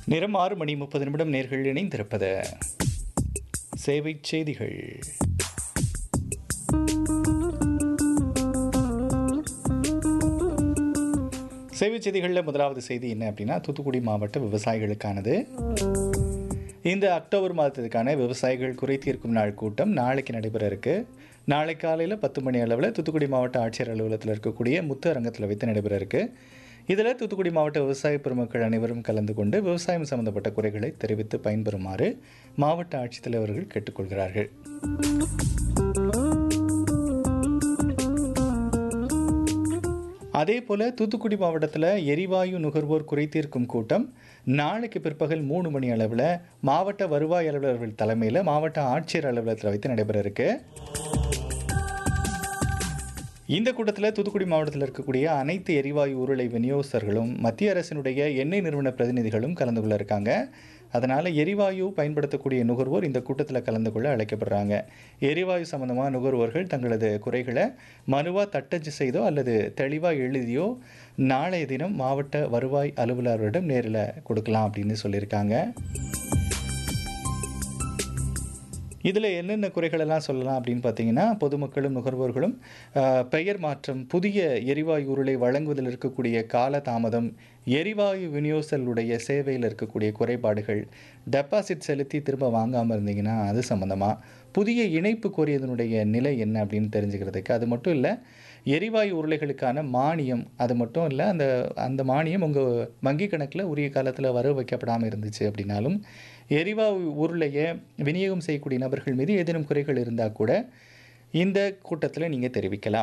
நேரம் ஆறு மணி முப்பது நிமிடம் நேர்கள் இணைந்திருப்பது சேவை செய்திகள் சேவை செய்திகளில் முதலாவது செய்தி என்ன அப்படின்னா தூத்துக்குடி மாவட்ட விவசாயிகளுக்கானது இந்த அக்டோபர் மாதத்துக்கான விவசாயிகள் குறை தீர்க்கும் நாள் கூட்டம் நாளைக்கு நடைபெற இருக்கு நாளை காலையில் பத்து மணி அளவில் தூத்துக்குடி மாவட்ட ஆட்சியர் அலுவலகத்தில் இருக்கக்கூடிய முத்து அரங்கத்தில் வைத்து நடைபெற இருக்கு இதில் தூத்துக்குடி மாவட்ட விவசாய பெருமக்கள் அனைவரும் கலந்து கொண்டு விவசாயம் சம்பந்தப்பட்ட குறைகளை தெரிவித்து பயன்பெறுமாறு மாவட்ட ஆட்சித்தலைவர்கள் கேட்டுக்கொள்கிறார்கள் அதே போல் தூத்துக்குடி மாவட்டத்தில் எரிவாயு நுகர்வோர் குறைதீர்க்கும் கூட்டம் நாளைக்கு பிற்பகல் மூணு மணி அளவில் மாவட்ட வருவாய் அலுவலர்கள் தலைமையில் மாவட்ட ஆட்சியர் அலுவலகத்தில் வைத்து நடைபெற இருக்கு இந்த கூட்டத்தில் தூத்துக்குடி மாவட்டத்தில் இருக்கக்கூடிய அனைத்து எரிவாயு உருளை விநியோகஸ்தர்களும் மத்திய அரசினுடைய எண்ணெய் நிறுவன பிரதிநிதிகளும் கலந்து கொள்ள இருக்காங்க அதனால் எரிவாயு பயன்படுத்தக்கூடிய நுகர்வோர் இந்த கூட்டத்தில் கலந்து கொள்ள அழைக்கப்படுறாங்க எரிவாயு சம்பந்தமாக நுகர்வோர்கள் தங்களது குறைகளை மனுவாக தட்டச்சு செய்தோ அல்லது தெளிவாக எழுதியோ நாளைய தினம் மாவட்ட வருவாய் அலுவலரிடம் நேரில் கொடுக்கலாம் அப்படின்னு சொல்லியிருக்காங்க இதில் என்னென்ன குறைகளெல்லாம் சொல்லலாம் அப்படின்னு பார்த்தீங்கன்னா பொதுமக்களும் நுகர்வோர்களும் ஆஹ், பெயர் மாற்றம் புதிய எரிவாயு உருளை வழங்குவதில் இருக்கக்கூடிய கால தாமதம் எரிவாயு விநியோகஸ்தலுடைய சேவையில் இருக்கக்கூடிய குறைபாடுகள் டெபாசிட் செலுத்தி திரும்ப வாங்காமல் இருந்தீங்கன்னா அது சம்மந்தமாக புதிய இணைப்பு கோரியதனுடைய நிலை என்ன அப்படின்னு தெரிஞ்சுக்கிறதுக்கு அது மட்டும் இல்லை எரிவாயு உருளைகளுக்கான மானியம் அது மட்டும் இல்லை அந்த அந்த மானியம் உங்கள் வங்கி கணக்கில் உரிய காலத்தில் வரவு வைக்கப்படாமல் இருந்துச்சு அப்படின்னாலும் எரிவாயு உருளையை விநியோகம் செய்யக்கூடிய நபர்கள் மீது ஏதேனும் குறைகள் இருந்தால் கூட இந்த கூட்டத்தில் நீங்கள் தெரிவிக்கலாம்